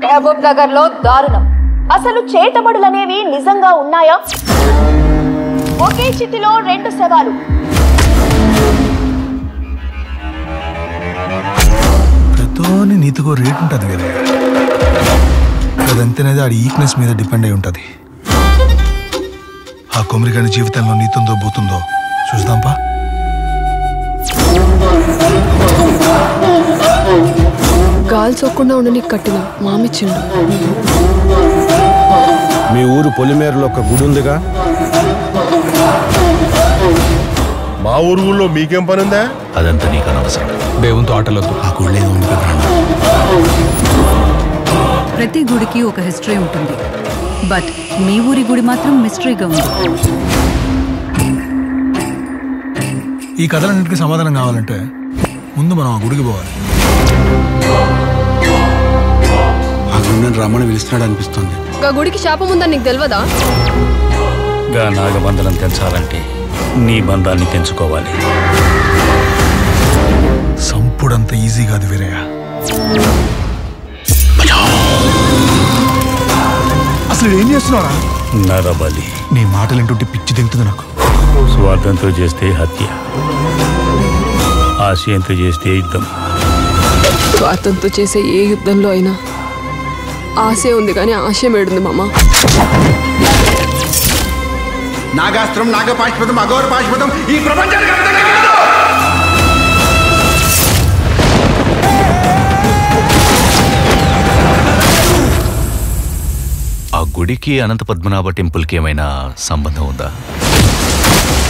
మహబూబ్ నగర్ లో దారుణం అసలు చేతబడులనేవి నిజంగా ఉన్నాయా ఒకే చితిలో రెండు శవాలు ప్రతోని నీతికో రేట్ ఉంటుంది కదా అదంతేనేది ఆడి ఈక్నెస్ మీద డిపెండ్ అయి ఉంటుంది ఆ కొమరికాని జీవితంలో నీతుందో పోతుందో చూద్దాంపా గాలి సోకుండా ఉండని కట్టిన మామిచ్చిండు మీ ఊరు పొలిమేరలో ఒక గుడి ఉందిగా మా ఊరు ఊళ్ళో మీకేం పని ఉందా అదంతా నీకు అనవసరం దేవునితో ఆటలొద్దు ఆ గుళ్ళో ఏదో ఉంది కదా ప్రతి గుడికి ఒక హిస్టరీ ఉంటుంది బట్ మీ ఊరి గుడి మాత్రం మిస్టరీగా ఉంది ఈ కథలన్నిటికీ సమాధానం కావాలంటే ముందు మనం ఆ గుడికి పోవాలి ఆ గుండెని రమ్మని పిలుస్తున్నాడు అనిపిస్తుంది గా గుడికి శాపం ఉందని నీకు తెలియదా గా నాగబంధనం తెంచాలంటే నీ బంధాన్ని తెంచుకోవాలి సంపుడంత ఈజీ కాదు వీరయ్య అసలు ఏం చేస్తున్నారా నరబలి నీ మాటలు వింటుంటే పిచ్చి దిగుతుంది నాకు స్వార్థంతో చేస్తే హత్య ఆశయంతో చేస్తే యుద్ధం స్వార్థంతో చేసే ఏ యుద్ధంలో అయినా ఆశే ఉంది కానీ ఆశయం ఏడుంది మామ నాగాస్త్రం నాగపాష్పదం అఘోర పాష్పదం ఈ ప్రపంచానికి అర్థం కాదు ఆ గుడికి అనంత పద్మనాభ టెంపుల్కి ఏమైనా సంబంధం ఉందా